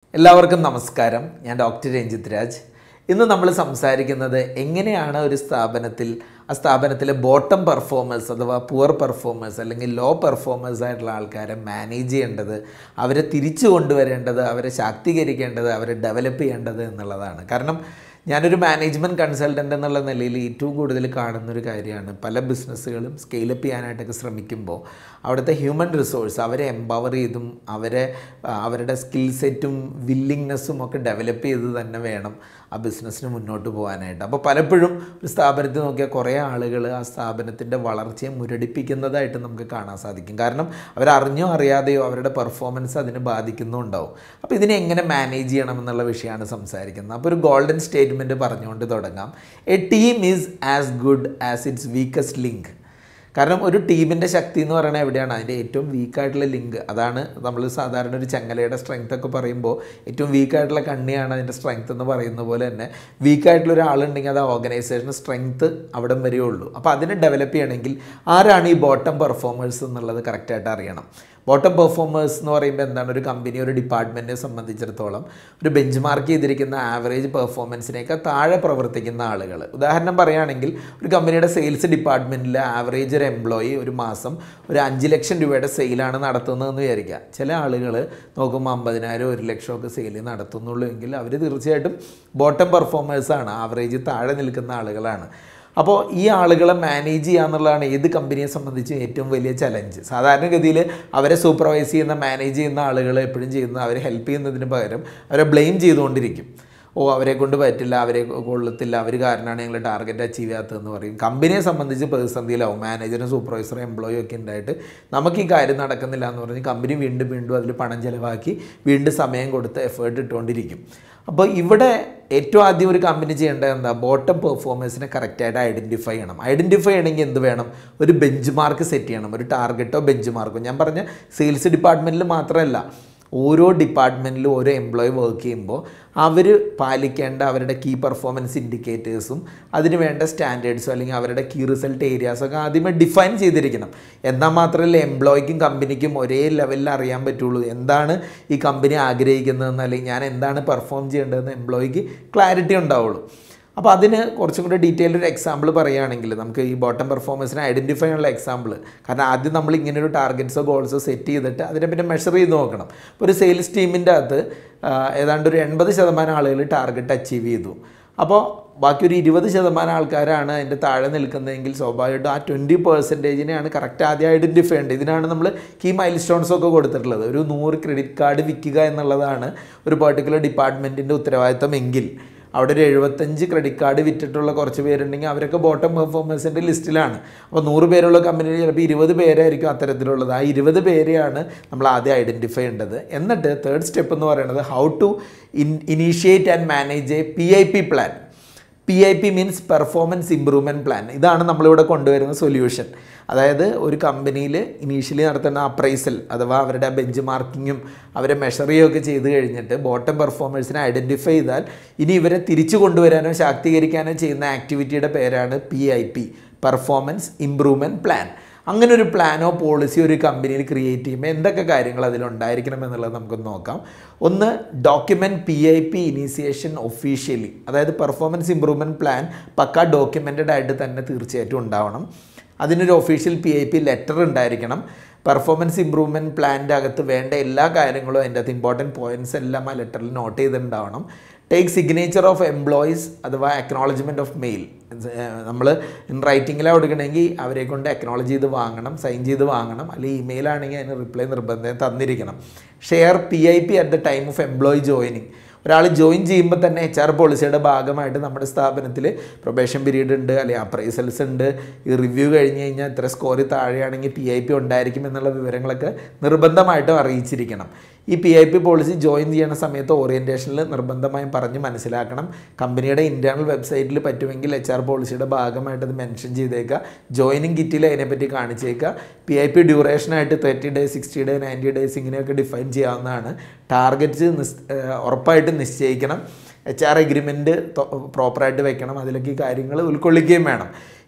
എല്ലാവർക്കും നമസ്കാരം ഞാൻ ഡോക്ടർ രഞ്ജിത് രാജ് ഇന്ന് നമ്മൾ സംസാരിക്കുന്നത് എങ്ങനെയാണ് ഒരു സ്ഥാപനത്തിൽ ആ സ്ഥാപനത്തിലെ ബോട്ടം പെർഫോമേഴ്സ് അഥവാ പുവർ പെർഫോമേഴ്സ് അല്ലെങ്കിൽ ലോ പെർഫോമേഴ്സ് ആയിട്ടുള്ള ആൾക്കാരെ മാനേജ് ചെയ്യേണ്ടത് അവരെ തിരിച്ചു കൊണ്ടുവരേണ്ടത് അവരെ ശാക്തീകരിക്കേണ്ടത് അവരെ ഡെവലപ്പ് ചെയ്യേണ്ടത് എന്നുള്ളതാണ് കാരണം ഞാനൊരു മാനേജ്മെൻറ്റ് കൺസൾട്ടൻ്റ് എന്നുള്ള നിലയിൽ ഏറ്റവും കൂടുതൽ കാണുന്നൊരു കാര്യമാണ് പല ബിസിനസ്സുകളും സ്കെയിലപ്പ് ചെയ്യാനായിട്ടൊക്കെ ശ്രമിക്കുമ്പോൾ അവിടുത്തെ ഹ്യൂമൻ റിസോഴ്സ് അവരെ എംപവർ ചെയ്തും അവരെ ആ, അവരുടെ സ്കിൽ സെറ്റും വില്ലിങ്നെസ്സും ഒക്കെ ഡെവലപ്പ് ചെയ്ത് തന്നെ വേണം ആ ബിസിനസ്സിന് മുന്നോട്ട് പോകാനായിട്ട് അപ്പോൾ പലപ്പോഴും ഒരു സ്ഥാപനത്തിൽ നോക്കിയാൽ കുറേ ആളുകൾ ആ സ്ഥാപനത്തിൻ്റെ വളർച്ചയെ മുരടിപ്പിക്കുന്നതായിട്ട് നമുക്ക് കാണാൻ സാധിക്കും കാരണം അവരറിഞ്ഞോ അറിയാതെയോ അവരുടെ പെർഫോമൻസ് അതിന് ബാധിക്കുന്നുണ്ടാവും അപ്പോൾ ഇതിനെ എങ്ങനെ മാനേജ് ചെയ്യണം എന്നുള്ള വിഷയമാണ് സംസാരിക്കുന്നത് അപ്പോൾ ഒരു ഗോൾഡൻ സ്റ്റേറ്റ്മെൻറ്റ് പറഞ്ഞുകൊണ്ട് തുടങ്ങാം a team is as good as its weakest link കാരണം ഒരു ടീമിൻ്റെ ശക്തി എന്ന് പറയുന്നത് എവിടെയാണ് അതിൻ്റെ ഏറ്റവും വീക്കായിട്ടുള്ള ലിങ്ക് അതാണ് നമ്മൾ സാധാരണ ഒരു ചങ്ങലയുടെ സ്ട്രെങ്ത് ഒക്കെ പറയുമ്പോൾ ഏറ്റവും വീക്കായിട്ടുള്ള കണ്ണിയാണ് അതിൻ്റെ സ്ട്രെങ്ത് എന്ന് പറയുന്ന പോലെ തന്നെ വീക്കായിട്ടുള്ള ഒരാളുണ്ടെങ്കിൽ അത് ഓർഗനൈസേഷന് സ്ട്രെങ്ത് അവിടം വരെയേ ഉള്ളൂ അപ്പോൾ അതിനെ ഡെവലപ്പ് ചെയ്യണമെങ്കിൽ ആരാണ് ഈ ബോട്ടം പെർഫോമേഴ്സ് എന്നുള്ളത് കറക്റ്റായിട്ട് അറിയണം ബോട്ടം പെർഫോമേഴ്സ് എന്ന് പറയുമ്പോൾ എന്താണ് ഒരു കമ്പനി ഒരു ഡിപ്പാർട്ട്മെൻറ്റിനെ സംബന്ധിച്ചിടത്തോളം ഒരു ബെഞ്ച് മാർക്ക് ചെയ്തിരിക്കുന്ന ആവറേജ് പെർഫോമൻസിനേക്കാൾ താഴെ പ്രവർത്തിക്കുന്ന ആളുകൾ ഉദാഹരണം പറയുകയാണെങ്കിൽ ഒരു കമ്പനിയുടെ സെയിൽസ് ഡിപ്പാർട്ട്മെൻറ്റിൽ ആവറേജ് ഒരു എംപ്ലോയി ഒരു മാസം ഒരു അഞ്ച് ലക്ഷം രൂപയുടെ സെയിലാണ് നടത്തുന്നതെന്ന് വിചാരിക്കുക ചില ആളുകൾ നോക്കുമ്പോൾ അമ്പതിനായിരം ഒരു ലക്ഷം ഒക്കെ സെയിൽ നടത്തുന്നുള്ളൂ എങ്കിൽ അവർ തീർച്ചയായിട്ടും ബോട്ടം പെർഫോമേഴ്സാണ് ആവറേജ് താഴെ നിൽക്കുന്ന ആളുകളാണ് അപ്പോൾ ഈ ആളുകളെ മാനേജ് ചെയ്യുക എന്നുള്ളതാണ് ഏത് കമ്പനിയെ സംബന്ധിച്ച് ഏറ്റവും വലിയ ചലഞ്ച് സാധാരണഗതിയിൽ അവരെ സൂപ്പർവൈസ് ചെയ്യുന്ന മാനേജ് ചെയ്യുന്ന ആളുകൾ എപ്പോഴും ചെയ്യുന്ന അവരെ ഹെൽപ്പ് ചെയ്യുന്നതിന് പകരം അവരെ ബ്ലെയിം ചെയ്തുകൊണ്ടിരിക്കും ഓ അവരെ കൊണ്ട് പറ്റില്ല അവരെ കൊള്ളത്തില്ല അവർ കാരണമാണ് ഞങ്ങൾ ടാർഗറ്റ് അച്ചീവ് ചെയ്യാത്തതെന്ന് പറയും കമ്പനിയെ സംബന്ധിച്ച് പ്രതിസന്ധിയിലാവും മാനേജറും സൂപ്പർവൈസറും എംപ്ലോയും ഒക്കെ ഉണ്ടായിട്ട് നമുക്ക് ഈ കാര്യം നടക്കുന്നില്ല എന്ന് പറഞ്ഞ് കമ്പനി വീണ്ടും വീണ്ടും അതിൽ പണം ചിലവാക്കി വീണ്ടും സമയം കൊടുത്ത് എഫേർട്ട് ഇട്ടുകൊണ്ടിരിക്കും അപ്പോൾ ഇവിടെ ഏറ്റവും ആദ്യം ഒരു കമ്പനി ചെയ്യേണ്ടത് എന്താ ബോട്ടം പെർഫോമൻസിനെ കറക്റ്റായിട്ട് ഐഡൻറ്റിഫൈ ചെയ്യണം ഐഡൻറ്റിഫൈ ചെയ്യണമെങ്കിൽ എന്ത് വേണം ഒരു ബെഞ്ച് മാർക്ക് സെറ്റ് ചെയ്യണം ഒരു ടാർഗറ്റോ ബെഞ്ച് മാർക്കോ ഞാൻ പറഞ്ഞ സെയിൽസ് ഡിപ്പാർട്ട്മെൻറ്റിൽ മാത്രമല്ല ഓരോ ഡിപ്പാർട്ട്മെൻറ്റിലും ഓരോ എംപ്ലോയി വർക്ക് ചെയ്യുമ്പോൾ അവർ പാലിക്കേണ്ട അവരുടെ കീ പെർഫോമൻസ് ഇൻഡിക്കേറ്റേഴ്സും അതിന് വേണ്ട സ്റ്റാൻഡേർഡ്സും അല്ലെങ്കിൽ അവരുടെ കീ റിസൾട്ട് ഏരിയാസൊക്കെ ആദ്യമേ ഡിഫൈൻ ചെയ്തിരിക്കണം എന്നാൽ മാത്രമല്ല എംപ്ലോയിക്കും കമ്പനിക്കും ഒരേ ലെവലിൽ അറിയാൻ പറ്റുള്ളൂ എന്താണ് ഈ കമ്പനി ആഗ്രഹിക്കുന്നതെന്ന് അല്ലെങ്കിൽ ഞാൻ എന്താണ് പെർഫോം ചെയ്യേണ്ടതെന്ന് എംപ്ലോയിക്ക് ക്ലാരിറ്റി ഉണ്ടാവുള്ളൂ അപ്പോൾ അതിന് കുറച്ചും കൂടി ഡീറ്റെയിൽ ഒരു എക്സാമ്പിൾ പറയുകയാണെങ്കിൽ നമുക്ക് ഈ ബോട്ടം പെർഫോമൻസിനെ ഐഡൻറ്റിഫൈ ചെയ്യാനുള്ള എക്സാമ്പിൾ കാരണം ആദ്യം നമ്മൾ ഇങ്ങനെ ഒരു ടാർഗറ്റ്സോ ഗോൾസോ സെറ്റ് ചെയ്തിട്ട് അതിനെ പിന്നെ മെഷർ ചെയ്ത് നോക്കണം ഇപ്പോൾ ഒരു സെയിൽസ് ടീമിൻ്റെ അകത്ത് ആ, ഏതാണ്ട് ഒരു എൺപത് ശതമാനം ആളുകൾ ടാർഗറ്റ് അച്ചീവ് ചെയ്തു അപ്പോൾ ബാക്കി ഒരു ഇരുപത് ശതമാനം ആൾക്കാരാണ് അതിൻ്റെ താഴെ നിൽക്കുന്നതെങ്കിൽ സ്വാഭാവികമായിട്ടും ആ ട്വൻറ്റി പെർസെൻറ്റേജിനെയാണ് കറക്റ്റ് ആദ്യം ഐഡൻറ്റിഫൈ ചെയ്യേണ്ടത് ഇതിനാണ് നമ്മൾ കീ മൈൽ സ്റ്റോൺസ് ഒക്കെ കൊടുത്തിട്ടുള്ളത് ഒരു നൂറ് ക്രെഡിറ്റ് കാർഡ് വിൽക്കുക എന്നുള്ളതാണ് ഒരു പെർട്ടിക്കുലർ ഡിപ്പാർട്ട്മെൻറ്റിൻ്റെ ഉത്തരവാദിത്തം എങ്കിൽ അവിടെ ഒരു എഴുപത്തഞ്ച് ക്രെഡിറ്റ് കാർഡ് വിറ്റിട്ടുള്ള കുറച്ച് പേരുണ്ടെങ്കിൽ അവരൊക്കെ ബോട്ടം പെർഫോമൻസിൻ്റെ ലിസ്റ്റിലാണ് അപ്പോൾ നൂറ് പേരുള്ള കമ്പനിയിൽ ചിലപ്പോൾ ഇരുപത് പേരായിരിക്കും അത്തരത്തിലുള്ളത് ആ ഇരുപത് പേരെയാണ് നമ്മൾ ആദ്യം ഐഡൻറ്റിഫൈ ചെയ്യേണ്ടത് എന്നിട്ട് തേർഡ് സ്റ്റെപ്പ് എന്ന് പറയുന്നത് how to in initiate and manage a P I P plan P I P means performance improvement plan ഇതാണ് നമ്മളിവിടെ കൊണ്ടുവരുന്ന സൊല്യൂഷൻ അതായത് ഒരു കമ്പനിയിൽ ഇനീഷ്യലി നടത്തുന്ന അപ്രൈസൽ അഥവാ അവരുടെ ബെഞ്ച് മാർക്കിങ്ങും അവരെ മെഷർ ചെയ്യുകയൊക്കെ ചെയ്ത് കഴിഞ്ഞിട്ട് ബോട്ടം പെർഫോമേഴ്സിനെ ഐഡൻറ്റിഫൈ ചെയ്താൽ ഇനി ഇവരെ തിരിച്ചു കൊണ്ടുവരാനോ ശാക്തീകരിക്കാനോ ചെയ്യുന്ന ആക്ടിവിറ്റിയുടെ പേരാണ് P I P performance improvement plan അങ്ങനെ ഒരു പ്ലാനോ പോളിസിയോ ഒരു കമ്പനിയിൽ ക്രിയേറ്റ് ചെയ്യുമ്പോൾ എന്തൊക്കെ കാര്യങ്ങൾ അതിലുണ്ടായിരിക്കണം എന്നുള്ളത് നമുക്കൊന്ന് നോക്കാം ഒന്ന് document P I P initiation officially അതായത് പെർഫോമൻസ് ഇമ്പ്രൂവ്മെൻറ്റ് പ്ലാൻ പക്ക ഡോക്യുമെൻറ്റഡ് ആയിട്ട് തന്നെ തീർച്ചയായിട്ടും ഉണ്ടാവണം അതിനൊരു official P I P letter ഉണ്ടായിരിക്കണം പെർഫോമൻസ് ഇമ്പ്രൂവ്മെൻറ്റ് പ്ലാനിൻ്റെ അകത്ത് വേണ്ട എല്ലാ കാര്യങ്ങളും അതിൻ്റെ അകത്ത് ഇമ്പോർട്ടൻറ്റ് പോയിൻറ്റ്സ് എല്ലാം ആ ലെറ്ററിൽ നോട്ട് ചെയ്തിട്ടുണ്ടാവണം ടേക്ക് സിഗ്നേച്ചർ ഓഫ് എംപ്ലോയീസ് അഥവാ അക്നോളജ്മെൻറ്റ് ഓഫ് മെയിൽ നമ്മൾ ഇൻ റൈറ്റിങ്ങിലാണ് കൊടുക്കണമെങ്കിൽ അവരെ കൊണ്ട് അക്നോളജ് ചെയ്ത് വാങ്ങണം സൈൻ ചെയ്ത് വാങ്ങണം അല്ലെങ്കിൽ ഇമെയിൽ ആണെങ്കിൽ അതിന് റിപ്ലൈ നിർബന്ധം തന്നിരിക്കണം share P I P at the time of employee joining ഒരാൾ ജോയിൻ ചെയ്യുമ്പോൾ തന്നെ എച്ച് ആർ പോളിസിയുടെ ഭാഗമായിട്ട് നമ്മുടെ സ്ഥാപനത്തിൽ പ്രൊബേഷൻ പീരീഡ് ഉണ്ട് അല്ലെങ്കിൽ അപ്രൈസൽസ് ഉണ്ട് ഈ റിവ്യൂ കഴിഞ്ഞ് കഴിഞ്ഞാൽ ഇത്ര സ്കോർ താഴെയാണെങ്കിൽ പി ഐ പി ഉണ്ടായിരിക്കും എന്നുള്ള വിവരങ്ങളൊക്കെ നിർബന്ധമായിട്ടും അറിയിച്ചിരിക്കണം ഈ P I P policy join ചെയ്യുന്ന സമയത്ത് ഓറിയൻറ്റേഷനിൽ നിർബന്ധമായും പറഞ്ഞ് മനസ്സിലാക്കണം കമ്പനിയുടെ ഇൻറ്റേർണൽ വെബ്സൈറ്റിൽ പറ്റുമെങ്കിൽ എച്ച് ആർ പോളിസിയുടെ ഭാഗമായിട്ട് അത് മെൻഷൻ ചെയ്തേക്കുക ജോയിനിങ് കിറ്റിൽ അതിനെപ്പറ്റി കാണിച്ചേക്കുക പി ഐ പി ഡ്യൂറേഷനായിട്ട് thirty days sixty day ninety days ഇങ്ങനെയൊക്കെ ഡിഫൈൻ ചെയ്യാവുന്നതാണ് ടാർഗറ്റ്സ് നിസ് ഉറപ്പായിട്ടും നിശ്ചയിക്കണം എച്ച് ആർ എഗ്രിമെൻറ്റ് പ്രോപ്പറായിട്ട് വെക്കണം അതിലൊക്കെ ഈ കാര്യങ്ങൾ ഉൾക്കൊള്ളിക്കുകയും വേണം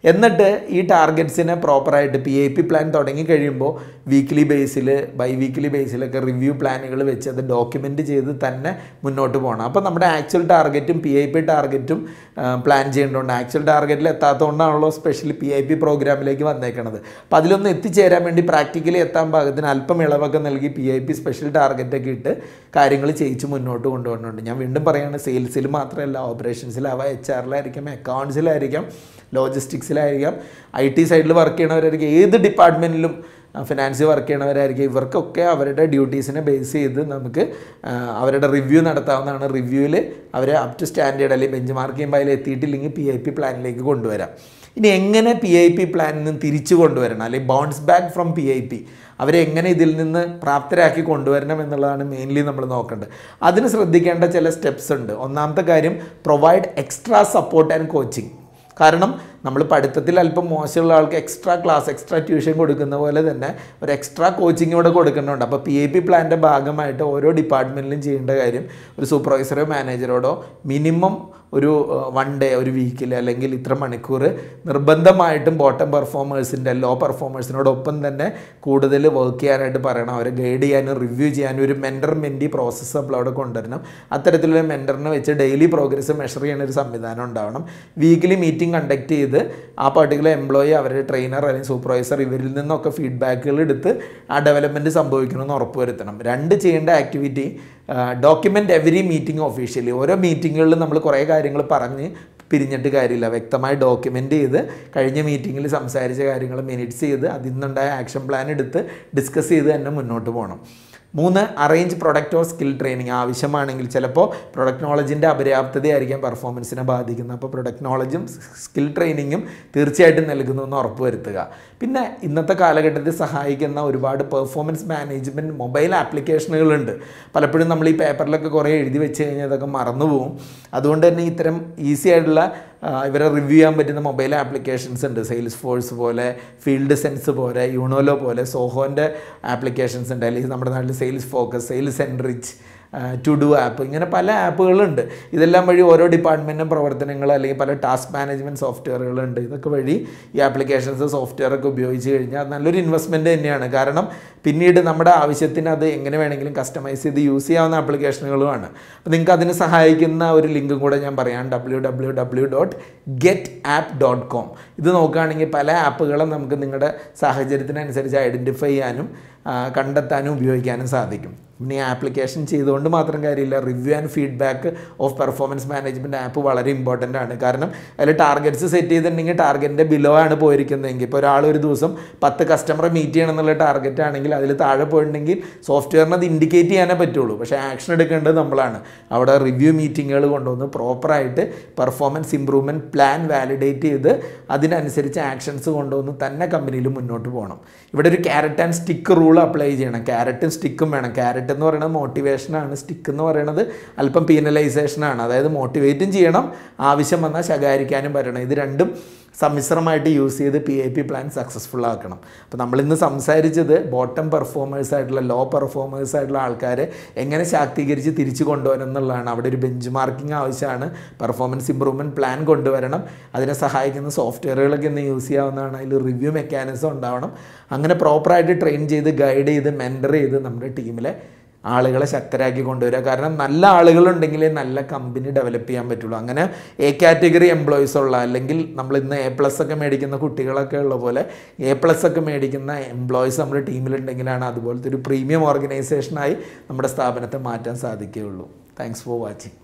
എന്നിട്ട് ഈ ടാർഗറ്റ്സിനെ പ്രോപ്പറായിട്ട് പി ഐ പി പ്ലാൻ തുടങ്ങി കഴിയുമ്പോൾ വീക്ക്ലി ബേസിൽ ബൈ വീക്ക്ലി ബേസിലൊക്കെ റിവ്യൂ പ്ലാനുകൾ വെച്ച് അത് ഡോക്യുമെൻറ്റ് ചെയ്ത് തന്നെ മുന്നോട്ട് പോകണം അപ്പോൾ നമ്മുടെ ആക്ച്വൽ ടാർഗറ്റും പി ഐ പി ടാർഗറ്റും പ്ലാൻ ചെയ്യേണ്ടതുകൊണ്ട് ആക്ച്വൽ ടാർഗറ്റിൽ എത്താത്തതുകൊണ്ടാണല്ലോ സ്പെഷ്യലി പി ഐ പി പ്രോഗ്രാമിലേക്ക് വന്നേക്കണത് അപ്പോൾ അതിലൊന്ന് എത്തിച്ചേരാൻ വേണ്ടി പ്രാക്ടിക്കലി എത്താൻ പാകത്തിന് അല്പം ഇളവൊക്കെ നൽകി പി ഐ പി സ്പെഷ്യൽ ടാർഗറ്റൊക്കെ ഇട്ട് കാര്യങ്ങൾ ചെയ്യിച്ച് മുന്നോട്ട് കൊണ്ടുപോകുന്നുണ്ട് ഞാൻ വീണ്ടും പറയുകയാണ് സെയിൽസിൽ മാത്രമല്ല ഓപ്പറേഷൻസിലാവാം എച്ച് ആറിലായിരിക്കാം അക്കൗണ്ട്സിലായിരിക്കാം ലോജിസ്റ്റിക്സിലായിരിക്കാം ഐ ടി സൈഡിൽ വർക്ക് ചെയ്യണവരായിരിക്കും ഏത് ഡിപ്പാർട്ട്മെൻറ്റിലും ഫിനാൻസ് വർക്ക് ചെയ്യണവരായിരിക്കും ഇവർക്കൊക്കെ അവരുടെ ഡ്യൂട്ടീസിനെ ബേസ് ചെയ്ത് നമുക്ക് ആ, അവരുടെ റിവ്യൂ നടത്താവുന്നതാണ് റിവ്യൂവിൽ അവരെ അപ് ടു സ്റ്റാൻഡേർഡ് അല്ലെങ്കിൽ ബെഞ്ച് മാർക്ക് ചെയ്യുമ്പോൾ അതിൽ എത്തിയിട്ടില്ലെങ്കിൽ പി ഐ പി പ്ലാനിലേക്ക് കൊണ്ടുവരാം ഇനി എങ്ങനെ പി ഐ പി പ്ലാനിൽ നിന്ന് തിരിച്ചു കൊണ്ടുവരണം അല്ലെങ്കിൽ bounce back from P I P അവരെ എങ്ങനെ ഇതിൽ നിന്ന് പ്രാപ്തരാക്കി കൊണ്ടുവരണം എന്നുള്ളതാണ് മെയിൻലി നമ്മൾ നോക്കേണ്ടത് അതിന് ശ്രദ്ധിക്കേണ്ട ചില സ്റ്റെപ്സ് ഉണ്ട് ഒന്നാമത്തെ കാര്യം provide extra support and coaching കാരണം നമ്മൾ പഠിത്തത്തിൽ അല്പം മോശമുള്ള ആൾക്ക് എക്സ്ട്രാ ക്ലാസ് എക്സ്ട്രാ ട്യൂഷൻ കൊടുക്കുന്ന പോലെ തന്നെ ഒരു എക്സ്ട്രാ കോച്ചിങ് ഇവിടെ കൊടുക്കുന്നുണ്ട് അപ്പോൾ പി ഐ പി പ്ലാൻ്റെ ഭാഗമായിട്ട് ഓരോ ഡിപ്പാർട്ട്മെൻറ്റിലും ചെയ്യേണ്ട കാര്യം ഒരു സൂപ്പർവൈസറോ മാനേജറോടോ മിനിമം ഒരു വൺ ഡേ ഒരു വീക്കിൽ അല്ലെങ്കിൽ ഇത്ര മണിക്കൂർ നിർബന്ധമായിട്ടും ബോട്ടം പെർഫോമേഴ്സിൻ്റെ ലോ പെർഫോമേഴ്സിനോടൊപ്പം തന്നെ കൂടുതൽ വർക്ക് ചെയ്യാനായിട്ട് പറയണം അവരെ ഗൈഡ് ചെയ്യാനും റിവ്യൂ ചെയ്യാനും ഒരു മെൻറ്റർ മെൻറ്റി പ്രോസസ്സ് നമ്മൾ അവിടെ കൊണ്ടുവരണം അത്തരത്തിലൊരു മെൻറ്ററിനെ വെച്ച് ഡെയിലി പ്രോഗ്രസ് മെഷർ ചെയ്യുന്ന ഒരു സംവിധാനം ഉണ്ടാവണം വീക്കിലി മീറ്റിംഗ് കണ്ടക്ട് ചെയ്ത് ആ പർട്ടിക്കുലർ എംപ്ലോയി അവരുടെ ട്രെയിനർ അല്ലെങ്കിൽ സൂപ്പർവൈസർ ഇവരിൽ നിന്നൊക്കെ ഫീഡ്ബാക്കുകൾ എടുത്ത് ആ ഡെവലപ്മെൻറ്റ് സംഭവിക്കണമെന്ന് ഉറപ്പുവരുത്തണം രണ്ട് ചെയ്യേണ്ട activity document every meeting officially ഓരോ മീറ്റിങ്ങുകളിലും നമ്മൾ കുറേ കാര്യങ്ങൾ പറഞ്ഞ് പിരിഞ്ഞിട്ട് കാര്യമില്ല വ്യക്തമായി ഡോക്യുമെൻ്റ് ചെയ്ത് കഴിഞ്ഞ മീറ്റിങ്ങിൽ സംസാരിച്ച കാര്യങ്ങൾ മിനിറ്റ്സ് ചെയ്ത് അതിൽ നിന്നുണ്ടായ ആക്ഷൻ പ്ലാൻ എടുത്ത് ഡിസ്കസ് ചെയ്ത് തന്നെ മുന്നോട്ട് പോകണം മൂന്ന് arrange product or skill training ആവശ്യമാണെങ്കിൽ ചിലപ്പോൾ പ്രൊഡക്റ്റ് നോളജിൻ്റെ അപര്യാപ്തതയായിരിക്കാം പെർഫോമൻസിനെ ബാധിക്കുന്നത് അപ്പോൾ പ്രൊഡക്റ്റ് നോളജും സ്കിൽ ട്രെയിനിങ്ങും തീർച്ചയായിട്ടും നൽകുന്നു എന്ന് ഉറപ്പുവരുത്തുക പിന്നെ ഇന്നത്തെ കാലഘട്ടത്തിൽ സഹായിക്കുന്ന ഒരുപാട് പെർഫോമൻസ് മാനേജ്മെൻറ്റ് മൊബൈൽ ആപ്ലിക്കേഷനുകളുണ്ട് പലപ്പോഴും നമ്മൾ ഈ പേപ്പറിലൊക്കെ കുറേ എഴുതി വെച്ച് കഴിഞ്ഞാൽ അതൊക്കെ മറന്നു പോകും അതുകൊണ്ട് തന്നെ ഇത്തരം ഈസി ആയിട്ടുള്ള ആ, ഇവരെ റിവ്യൂ ചെയ്യാൻ പറ്റുന്ന മൊബൈൽ ആപ്ലിക്കേഷൻസ് ഉണ്ട് സെയിൽസ് ഫോഴ്സ് പോലെ ഫീൽഡ് സെൻസ് പോലെ യൂണോലോ പോലെ സോഹോൻ്റെ ആപ്ലിക്കേഷൻസ് ഉണ്ട് അല്ലെങ്കിൽ നമ്മുടെ നാട്ടിൽ sales focus sales enrich to do app ഇങ്ങനെ പല ആപ്പുകളുണ്ട് ഇതെല്ലാം വഴി ഓരോ ഡിപ്പാർട്ട്മെൻറ്റും പ്രവർത്തനങ്ങൾ അല്ലെങ്കിൽ പല ടാസ്ക് മാനേജ്മെൻറ്റ് സോഫ്റ്റ്വെയറുകളുണ്ട് ഇതൊക്കെ വഴി ഈ ആപ്ലിക്കേഷൻസ് സോഫ്റ്റ്വെയർ ഒക്കെ ഉപയോഗിച്ച് കഴിഞ്ഞാൽ അത് നല്ലൊരു ഇൻവെസ്റ്റ്മെൻറ്റ് തന്നെയാണ് കാരണം പിന്നീട് നമ്മുടെ ആവശ്യത്തിന് അത് എങ്ങനെ വേണമെങ്കിലും കസ്റ്റമൈസ് ചെയ്ത് യൂസ് ചെയ്യാവുന്ന ആപ്ലിക്കേഷനുകളുമാണ് അപ്പോൾ നിങ്ങൾക്ക് അതിന് സഹായിക്കുന്ന ഒരു ലിങ്കും കൂടെ ഞാൻ പറയാം W W W dot get app dot com ഇത് നോക്കുകയാണെങ്കിൽ പല ആപ്പുകളും നമുക്ക് നിങ്ങളുടെ സാഹചര്യത്തിനനുസരിച്ച് ഐഡൻറ്റിഫൈ ചെയ്യാനും ആ, കണ്ടെത്താനും ഉപയോഗിക്കാനും സാധിക്കും പിന്നെ ഈ ആപ്ലിക്കേഷൻ ചെയ്തുകൊണ്ട് മാത്രം കാര്യമില്ല review and feedback of performance management app വളരെ ഇമ്പോർട്ടൻ്റ് ആണ് കാരണം അതിൽ ടാർഗറ്റ്സ് സെറ്റ് ചെയ്തിട്ടുണ്ടെങ്കിൽ ടാർഗറ്റിൻ്റെ ബിലോ ആണ് പോയിരിക്കുന്നതെങ്കിൽ ഇപ്പോൾ ഒരാൾ ഒരു ദിവസം പത്ത് കസ്റ്റമറെ മീറ്റ് ചെയ്യണം എന്നുള്ള ടാർഗറ്റ് ആണെങ്കിൽ അതിൽ താഴെ പോയിട്ടുണ്ടെങ്കിൽ സോഫ്റ്റ്വെയറിന് അത് ഇൻഡിക്കേറ്റ് ചെയ്യാനേ പറ്റുള്ളൂ പക്ഷേ ആക്ഷൻ എടുക്കേണ്ടത് നമ്മളാണ് അവിടെ റിവ്യൂ മീറ്റിങ്ങുകൾ കൊണ്ടുവന്ന് പ്രോപ്പറായിട്ട് പെർഫോമൻസ് ഇമ്പ്രൂവ്മെൻറ്റ് പ്ലാൻ വാലിഡേറ്റ് ചെയ്ത് അതിനനുസരിച്ച് ആക്ഷൻസ് കൊണ്ടുവന്ന് തന്നെ കമ്പനിയിൽ മുന്നോട്ട് പോകണം ഇവിടെ ഒരു carrot and stick rule apply ചെയ്യണം ക്യാരറ്റും സ്റ്റിക്കും വേണം ക്യാരറ്റ് എന്ന് പറയുന്നത് മോട്ടിവേഷനാണ് സ്റ്റിക്ക് എന്ന് പറയുന്നത് അല്പം പീനലൈസേഷനാണ് അതായത് മോട്ടിവേറ്റും ചെയ്യണം ആവശ്യം വന്നാൽ ശകാരിക്കാനും പറ്റണം ഇത് രണ്ടും സമ്മിശ്രമായിട്ട് യൂസ് ചെയ്ത് P I P plan successful ആക്കണം അപ്പോൾ നമ്മളിന്ന് സംസാരിച്ചത് ബോട്ടം പെർഫോമേഴ്സ് ആയിട്ടുള്ള ലോ പെർഫോമേഴ്സ് ആയിട്ടുള്ള ആൾക്കാരെ എങ്ങനെ ശാക്തീകരിച്ച് തിരിച്ചു കൊണ്ടുവരണം എന്നുള്ളതാണ് അവിടെ ഒരു ബെഞ്ച് മാർക്കിംഗ് ആവശ്യമാണ് പെർഫോമൻസ് ഇമ്പ്രൂവ്മെൻറ്റ് പ്ലാൻ കൊണ്ടുവരണം അതിനെ സഹായിക്കുന്ന സോഫ്റ്റ്വെയറുകളൊക്കെ ഇന്ന് യൂസ് ചെയ്യാവുന്നതാണ് അതിൽ റിവ്യൂ മെക്കാനിസം ഉണ്ടാവണം അങ്ങനെ പ്രോപ്പറായിട്ട് ട്രെയിൻ ചെയ്ത് ഗൈഡ് ചെയ്ത് മെൻറ്റർ ചെയ്ത് നമ്മുടെ ടീമിലെ ആളുകളെ ശക്തരാക്കി കൊണ്ടുവരിക കാരണം നല്ല ആളുകളുണ്ടെങ്കിലേ നല്ല കമ്പനി ഡെവലപ്പ് ചെയ്യാൻ പറ്റുള്ളൂ അങ്ങനെ എ കാറ്റഗറി എംപ്ലോയീസ് ഉള്ള അല്ലെങ്കിൽ നമ്മൾ ഇന്ന് എ പ്ലസ് ഒക്കെ മേടിക്കുന്ന കുട്ടികളൊക്കെ ഉള്ള പോലെ എ പ്ലസ് ഒക്കെ മേടിക്കുന്ന എംപ്ലോയീസ് നമ്മുടെ ടീമിലുണ്ടെങ്കിലാണ് അതുപോലത്തെ ഒരു പ്രീമിയം ഓർഗനൈസേഷനായി നമ്മുടെ സ്ഥാപനത്തെ മാറ്റാൻ സാധിക്കുകയുള്ളൂ താങ്ക്സ് ഫോർ വാച്ചിങ്